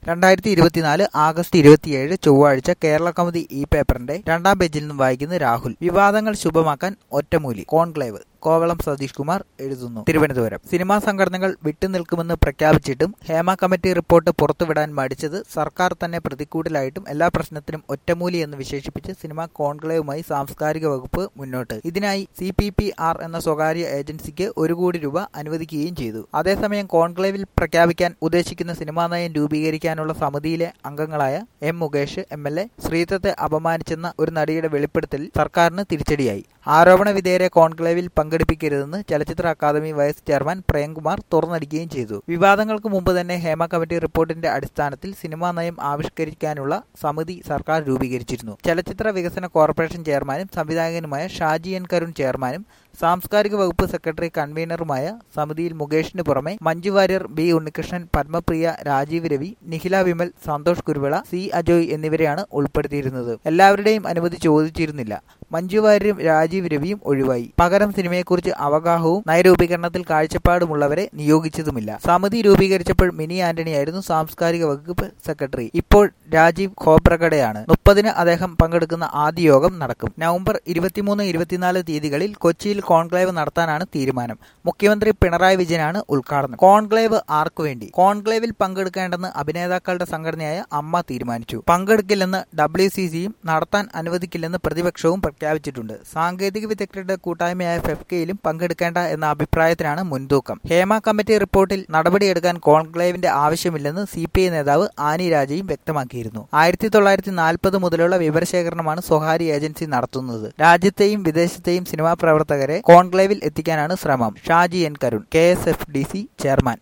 രണ്ടായിരത്തി ഇരുപത്തിനാല് ആഗസ്റ്റ് ഇരുപത്തിയേഴ് ചൊവ്വാഴ്ച കേരള കൗമുദി ഈ പേപ്പറിന്റെ രണ്ടാം പേജിൽ നിന്നും വായിക്കുന്നത് രാഹുൽ വിവാദങ്ങൾ ശുഭമാക്കാൻ ഒറ്റമൂലി കോൺക്ലേവ് കോവളം സതീഷ് കുമാർ എഴുതുന്നു തിരുവനന്തപുരം സിനിമാ സംഘടനകൾ വിട്ടുനിൽക്കുമെന്ന് പ്രഖ്യാപിച്ചിട്ടും ഹേമ കമ്മിറ്റി റിപ്പോർട്ട് പുറത്തുവിടാൻ മടിച്ചത് സർക്കാർ തന്നെ പ്രതിക്കൂട്ടിലായിട്ടും എല്ലാ പ്രശ്നത്തിനും ഒറ്റമൂലി എന്ന് വിശേഷിപ്പിച്ച് സിനിമാ കോൺക്ലേവുമായി സാംസ്കാരിക വകുപ്പ് മുന്നോട്ട് ഇതിനായി സി പി പി ആർ എന്ന സ്വകാര്യ ഏജൻസിക്ക് ഒരു കോടി രൂപ അനുവദിക്കുകയും ചെയ്തു അതേസമയം കോൺക്ലേവിൽ പ്രഖ്യാപിക്കാൻ ഉദ്ദേശിക്കുന്ന സിനിമാ നയം രൂപീകരിക്കാനുള്ള സമിതിയിലെ അംഗങ്ങളായ M Mukesh M L A സ്ത്രീത്വത്തെ അപമാനിച്ചെന്ന ഒരു നടിയുടെ വെളിപ്പെടുത്തൽ സർക്കാരിന് തിരിച്ചടിയായി ആരോപണ വിധേയരെ കോൺക്ലേവിൽ പങ്കെടുപ്പിക്കരുതെന്ന് ചലച്ചിത്ര അക്കാദമി വൈസ് ചെയർമാൻ പ്രേംകുമാർ തുറന്നടിക്കുകയും ചെയ്തു വിവാദങ്ങൾക്ക് മുമ്പ് തന്നെ ഹേമ കമ്മിറ്റി റിപ്പോർട്ടിന്റെ അടിസ്ഥാനത്തിൽ സിനിമാ നയം ആവിഷ്കരിക്കാനുള്ള സമിതി സർക്കാർ രൂപീകരിച്ചിരുന്നു ചലച്ചിത്ര വികസന കോർപ്പറേഷൻ ചെയർമാനും സംവിധായകനുമായ ഷാജി എൻ കരുൺ ചെയർമാനും സാംസ്കാരിക വകുപ്പ് സെക്രട്ടറി കൺവീനറുമായ സമിതിയിൽ മുകേഷിന് പുറമെ മഞ്ജു വാര്യർ ബി ഉണ്ണികൃഷ്ണൻ പത്മപ്രിയ രാജീവ് രവി നിഖില വിമൽ സന്തോഷ് കുരുവിള സി അജോയ് എന്നിവരെയാണ് ഉൾപ്പെടുത്തിയിരുന്നത് എല്ലാവരുടെയും അനുമതി ചോദിച്ചിരുന്നില്ല മഞ്ജു വാര്യരും രാജീവ് രവിയും ഒഴിവായി പകരം സിനിമയെക്കുറിച്ച് അവഗാഹവും നയരൂപീകരണത്തിൽ കാഴ്ചപ്പാടുമുള്ളവരെ നിയോഗിച്ചതുമില്ല സമിതി രൂപീകരിച്ചപ്പോൾ മിനി ആന്റണിയായിരുന്നു സാംസ്കാരിക വകുപ്പ് സെക്രട്ടറി ഇപ്പോൾ രാജീവ് ഖോബ്രഗഡയാണ് മുപ്പതിന് അദ്ദേഹം പങ്കെടുക്കുന്ന ആദ്യ യോഗം നടക്കും നവംബർ ഇരുപത്തിമൂന്ന് ഇരുപത്തിനാല് തീയതികളിൽ കൊച്ചിയിൽ കോൺക്ലേവ് നടത്താനാണ് തീരുമാനം മുഖ്യമന്ത്രി പിണറായി വിജയനാണ് ഉദ്ഘാടനം കോൺക്ലേവ് ആർക്കു വേണ്ടി കോൺക്ലേവിൽ പങ്കെടുക്കേണ്ടെന്ന് അഭിനേതാക്കളുടെ സംഘടനയായ അമ്മ തീരുമാനിച്ചു പങ്കെടുക്കില്ലെന്ന് ഡബ്ല്യു സി സിയും നടത്താൻ അനുവദിക്കില്ലെന്ന് പ്രതിപക്ഷവും പ്രഖ്യാപിച്ചിട്ടുണ്ട് സാങ്കേതിക വിദഗ്ധരുടെ കൂട്ടായ്മയായ ഫെഫ്കയിലും പങ്കെടുക്കേണ്ട എന്ന അഭിപ്രായത്തിനാണ് മുൻതൂക്കം ഹേമ കമ്മിറ്റി റിപ്പോർട്ടിൽ നടപടിയെടുക്കാൻ കോൺക്ലേവിന്റെ ആവശ്യമില്ലെന്ന് സി പി ഐ നേതാവ് ആനി രാജയും വ്യക്തമാക്കിയിരുന്നു ആയിരത്തി തൊള്ളായിരത്തി നാൽപ്പത് മുതലുള്ള വിവരശേഖരണമാണ് സ്വകാര്യ ഏജൻസി നടത്തുന്നത് രാജ്യത്തെയും വിദേശത്തെയും സിനിമാ പ്രവർത്തകരെ കോൺക്ലേവിൽ എത്തിക്കാനാണ് ശ്രമം Shaji N Karun K S F D C chairman